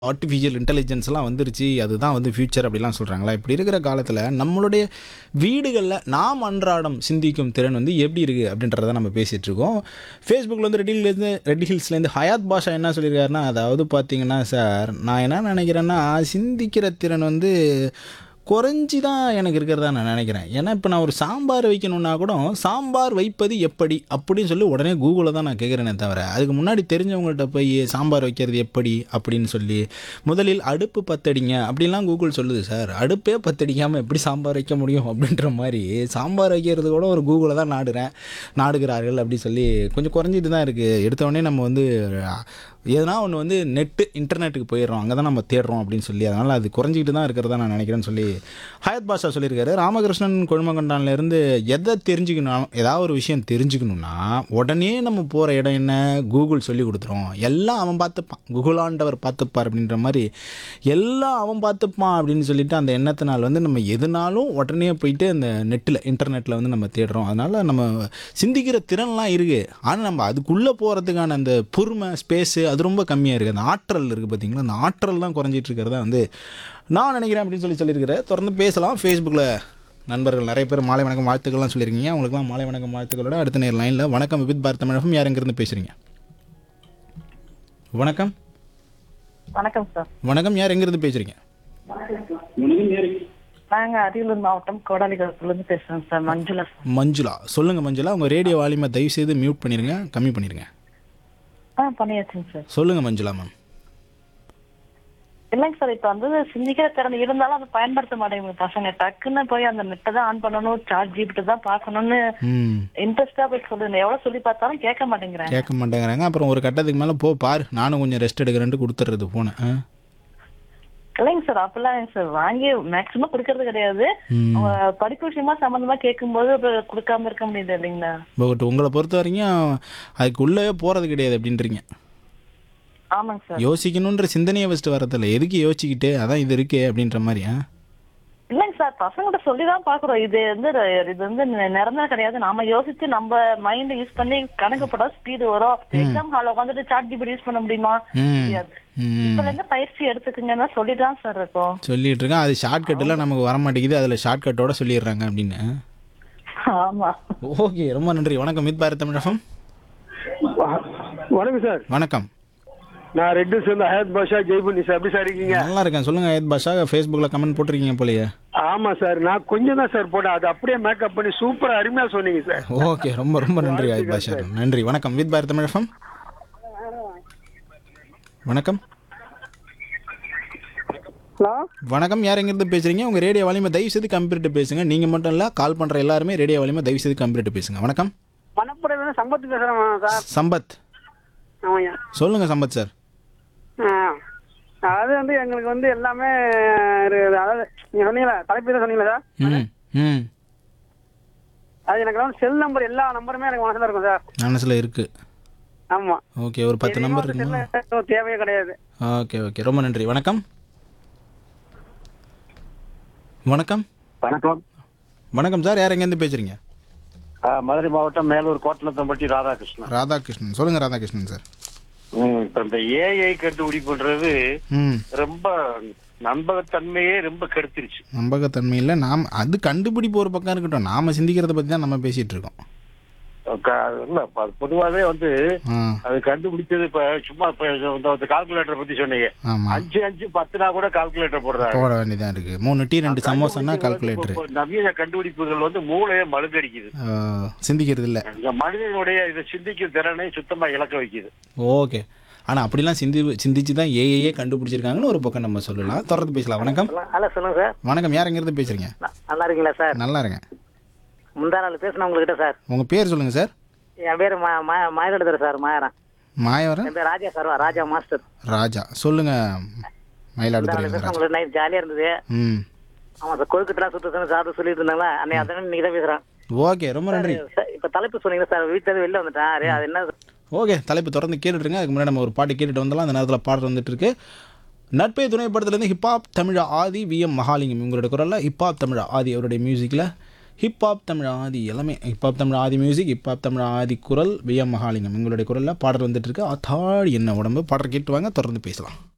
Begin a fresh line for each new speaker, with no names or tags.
Artificial இன்டெலிஜென்ஸ்லாம் வந்துருச்சு அதுதான் வந்து ஃபியூச்சர் அப்படிலாம் சொல்கிறாங்களா இப்படி இருக்கிற காலத்தில் நம்மளுடைய வீடுகளில் நாம் அன்றாடம் சிந்திக்கும் திறன் வந்து எப்படி இருக்குது அப்படின்றத நம்ம பேசிகிட்டு இருக்கோம் ஃபேஸ்புக்கில் வந்து ரெட்டிலேருந்து ரெட் ஹில்ஸ்லேருந்து ஹயாத் பாஷா என்ன சொல்லியிருக்காருன்னா அதாவது பார்த்தீங்கன்னா சார் நான் என்ன நினைக்கிறேன்னா சிந்திக்கிற திறன் வந்து குறைஞ்சி தான் எனக்கு இருக்கிறதா நான் நினைக்கிறேன் ஏன்னா இப்போ நான் ஒரு சாம்பார் வைக்கணுன்னா கூட சாம்பார் வைப்பது எப்படி அப்படின்னு சொல்லி உடனே கூகுளில் தான் நான் கேட்குறேனே தவிர அதுக்கு முன்னாடி தெரிஞ்சவங்கள்ட்ட போய் சாம்பார் வைக்கிறது எப்படி அப்படின்னு சொல்லி முதலில் அடுப்பு பத்தடிங்க அப்படிலாம் கூகுள் சொல்லுது சார் அடுப்பே பத்தடிக்காமல் எப்படி சாம்பார் வைக்க முடியும் அப்படின்ற மாதிரி சாம்பார் வைக்கிறது கூட ஒரு கூகுளை தான் நாடுறேன் நாடுகிறார்கள் அப்படி சொல்லி கொஞ்சம் குறைஞ்சிட்டு தான் இருக்குது எடுத்தவொடனே நம்ம வந்து எதனா ஒன்று வந்து நெட்டு இன்டர்நெட்டுக்கு போயிடுறோம் அங்கே தான் நம்ம தேடுறோம் அப்படின்னு சொல்லி அதனால் அது குறைஞ்சிக்கிட்டு தான் இருக்கிறதா நான் நினைக்கிறேன்னு சொல்லி ஹயத் பாஷா சொல்லியிருக்காரு ராமகிருஷ்ணன் கொழுமகண்டான்லேருந்து எதை தெரிஞ்சுக்கணும் ஏதாவது ஒரு விஷயம் தெரிஞ்சுக்கணுன்னா உடனே நம்ம போகிற இடம் என்ன கூகுள் சொல்லி கொடுத்துரும் எல்லாம் அவன் பார்த்துப்பான் கூகுள் ஆண்டவர் பார்த்துப்பார் அப்படின்ற மாதிரி எல்லாம் அவன் பார்த்துப்பான் அப்படின்னு சொல்லிட்டு அந்த எண்ணத்தினால் வந்து நம்ம எதுனாலும் உடனே போயிட்டு அந்த நெட்டில் இன்டர்நெட்டில் வந்து நம்ம தேடுறோம் அதனால் நம்ம சிந்திக்கிற திறன்லாம் இருக்குது ஆனால் நம்ம அதுக்குள்ளே போகிறதுக்கான அந்த பொறுமை ஸ்பேஸு அது ரொம்ப கம்மியாக இருக்குது அந்த ஆற்றல் இருக்குது பார்த்தீங்களா அந்த ஆற்றல் தான் குறைஞ்சிட்டு இருக்கிறதா வந்து நான் நினைக்கிறேன் அப்படின்னு சொல்லி சொல்லியிருக்கிறேன் தொடர்ந்து பேசலாம் ஃபேஸ்புக்கில் நண்பர்கள் நிறைய பேர் மாலை வணக்கம் வாழ்த்துக்கள்லாம் சொல்லியிருக்கீங்க அவங்களுக்குலாம் மாலை வணக்கம் வாழ்த்துக்களோட அடுத்த நேர் லைனில் வணக்கம் வித் பாரத் தமிழகம் யார் எங்கேருந்து பேசுகிறீங்க வணக்கம்
வணக்கம் சார்
வணக்கம் யார் எங்கேருந்து பேசுகிறீங்க
நாங்க அரியலூர் மாவட்டம் கோடாலிகுளத்துல இருந்து பேசுறோம் சார் மஞ்சுளா சார்
மஞ்சுளா சொல்லுங்கள் மஞ்சுளா உங்கள் ரேடியோ வால்யூமை தயவு செய்து மியூட் பண்ணிடுங்க கம்மி பண்ணிடுங்க
ஆ பண்ணியாச்சுங்க சார்
சொல்லுங்கள் மஞ்சுளா மேம்
இல்லைங்க சார் இப்ப வந்து சிந்திக்கிற திறன் இருந்தாலும் அதை பயன்படுத்த மாட்டேங்குது பசங்க டக்குன்னு போய் அந்த நெட்டை தான் ஆன் பண்ணணும் சார்ஜ் ஜிபிட்டு தான் பார்க்கணும்னு
ம்
இன்ட்ரெஸ்டா போய் சொல்லுங்க எவ்வளவு சொல்லி பார்த்தாலும் கேட்க மாட்டேங்கிறாங்க
கேட்க மாட்டேங்கிறாங்க அப்புறம் ஒரு கட்டத்துக்கு மேலே போ பாரு நானும் கொஞ்சம் ரெஸ்ட் எடுக்கிறேன்ட்டு கொடுத்துட்றது ஃபோனை ஆ
இல்லைங்க சார் அப்பெல்லாம் இல்லைங்க சார் வாங்கி மேக்சிமம் கொடுக்கறது கிடையாது
ம்.
அவங்க படிப்பு விஷயமா சம்பந்தமா கேட்கும்போது இப்ப கொடுக்காம இருக்க முடியுது இல்லைங்களா
பட் உங்களை பொறுத்த வரைக்கும் அதுக்குள்ளே போகிறது கிடையாது அப்படின்றீங்க
ஆமாங்க சார்
யோசிக்கணுன்ற சிந்தனையை ஃபஸ்ட்டு வரதில்ல எதுக்கு யோசிச்சுக்கிட்டு அதான் இது இருக்கே அப்படின்ற மாதிரி ஆ
இல்லைங்க சார் பசங்கிட்ட சொல்லிதான் பாக்குறோம் இது வந்து இது வந்து நி- நிரந்தரம் கிடையாது நாம யோசிச்சு நம்ம மைண்ட் யூஸ் பண்ணி கணக்கு போட்டா ஸ்பீடு வரும் எக்ஸாம் ஹால் உட்காந்துட்டு சாட் ஜிபிடி யூஸ் பண்ண முடியுமா
ம்
முடியாது
ம்
இப்பல இருந்து பயிற்சி எடுத்துக்குங்கன்னா சொல்லிதான் சார் இருக்கோம்
சொல்லிட்டு இருக்கேன் அது ஷார்ட்கட்டெல்லாம் நமக்கு வர மாட்டேங்குது அதில் ஷார்ட்கட்டோட சொல்லிடுறாங்க அப்படின்னு
ஆமா
ஓகே ரொம்ப நன்றி வணக்கம் மித் பாரத் தமிழகம்
வணக்கம் சார்
வணக்கம்
நான் ரெட்டு சேர்ந்த ஹயத் பாஷா ஜெய்புனி சார் எப்படி சார் இருக்கீங்க
நல்லா இருக்கேன் சொல்லுங்க அயத் பாஷா ஃபேஸ்புக்கில் கமெண்ட் போட்டிருக்கீங்க போலயே
ஆமா சார் நான் கொஞ்சம் தான் சார் போட்டேன் அது அப்படியே மேக்கப் பண்ணி சூப்பரா அருமையா சொன்னீங்க சார்
ஓகே ரொம்ப ரொம்ப நன்றி அயத் பாஷா நன்றி வணக்கம் வித் பாரத் தமிழகம் வணக்கம்
ஹலோ
வணக்கம் யார் எங்கேருந்து பேசுறீங்க உங்க ரேடியோ வால்யூமை தயவு செய்து கம்ப்யூட்டர் பேசுங்க நீங்க மட்டும் இல்ல கால் பண்ற எல்லாருமே ரேடியோ வால்யூமை தயவு செய்து கம்ப்யூட்டர் பேசுங்க வணக்கம்
மணப்புறம் சம்பத்து பேசுறேன் சார்
சம்பத்
ஆமாய்யா
சொல்லுங்க சம்பத் சார்
ஆ அதாவது வந்து எங்களுக்கு வந்து எல்லாமே இருக்குது. அதாவது நீங்க சொன்னீங்களா தலைப்பு தான் சொன்னீங்களா சார்
ம் ம்
அது எனக்கு வந்து செல் நம்பர் எல்லா நம்பருமே எனக்கு மனசுல இருக்கும் சார்
மனசுல இருக்கு
ஆமா
ஓகே ஒரு பத்து நம்பர் இருக்குமா
செல்ல தேவையே கிடையாது
ஓகே ஓகே ரொம்ப நன்றி வணக்கம் வணக்கம்
வணக்கம்
வணக்கம் சார் யார் எங்கேருந்து பேசுறீங்க
ஆ, மதுரை மாவட்டம் மேலூர் கோட்டலத்தம்பட்டி ராதாகிருஷ்ணன்
ராதாகிருஷ்ணன் சொல்லுங்க ராதாகிருஷ்ணன் சார்
ம், இப்ப இந்த ஏஐ கண்டுபிடிப்புன்றது
ம்
ரொம்ப நம்பகத்தன்மையே ரொம்ப கெடுத்துருச்சு
நம்பகத்தன்மையில் நாம் அது கண்டுபிடிப்பு ஒரு பக்கம் இருக்கட்டும் நாம சிந்திக்கிறத பற்றி தான் நம்ம பேசிட்டு இருக்கோம்
க- இல்ல இப்ப அது பொதுவாவே வந்து
ஆ
அது கண்டுபிடிச்சது இப்ப சும்மா இப்ப இந்த கால்குலேட்டர் பத்தி சொன்னீங்க
ஆமாம்
அஞ்சு அஞ்சு பத்துனா கூட கால்குலேட்டர் போடுறாங்க
போட வேண்டியதான் இருக்கு மூணு டீ ரெண்டு சமோசானா கால்குலேட்டர்
இப்ப நவீன கண்டுபிடிப்புகள் வந்து மூளையை மழுங்கடிக்குது
சிந்திக்கிறது இல்லை
இந்த மனிதனுடைய இதை சிந்திக்கும் திறனை சுத்தமா இழக்க வைக்குது
ஓகே ஆனால் அப்படிலாம் சிந்தி சிந்திச்சு தான் ஏஏயே கண்டுபிடிச்சிருக்காங்கன்னு ஒரு பக்கம் நம்ம சொல்லலாம் தொடர்ந்து பேசலாம் வணக்கம்
ஹலோ சொல்லுங்க சார்
வணக்கம் யார் எங்கேருந்து பேசுறீங்க
நல்லா இருக்கீங்களா சார்
நல்லா இருக்கேன்
முந்தா நாள் பேசின உங்ககிட்ட சார்
உங்கள் பேர் சொல்லுங்கள் சார்
என் பேர் மாயகடுதர் சார் மாயரன்
மாயவரன்
என் பேர் ராஜா சார் ராஜா மாஸ்டர்
ராஜா சொல்லுங்க மயிலாடுதுறை
பேசின
ராஜா
உங்களுக்கு நைட் ஜாலியா இருந்தது
ம்
ஆமா சார் கொழுக்கட்டெல்லாம் சுத்த சாப்பிட்டு சொல்லிட்டு இருந்தாங்களா அன்னைக்கு அதான் இன்னைக்கு தான் பேசுறேன்
ஓகே ரொம்ப நன்றி
சார், இப்ப தலைப்பு சொன்னீங்க சார் வீட்டுல இருந்து வெளில வந்துட்டேன் அரே, அது என்ன
ஓகே தலைப்பு தொடர்ந்து கேட்டுருங்க அதுக்கு முன்னாடி நம்ம ஒரு பாட்டு கேட்டுட்டு வந்தலாம் அந்த நேரத்தில் பாடல் வந்துட்டு இருக்கு நட்பே துணை படத்துலேருந்து ஹிப்ஹாப் தமிழா ஆதி வி எம் மகாலிங்கம் இவங்களுடைய குரலில் ஹிப்ஹாப் தமிழா ஆதி அவருடைய மியூசிக்கில் ஹிப்ஹாப் தமிழ் ஆதி எல்லாமே hip hop Tamil Aadhi music hip hop Tamil Aadhi குரல் வி எம் மகாலிங்கம் எங்களுடைய குரலில் பாடல் வந்துட்டு இருக்கு அத்தாடி என்ன உடம்பு பாடல் கேட்டு வாங்க தொடர்ந்து பேசலாம்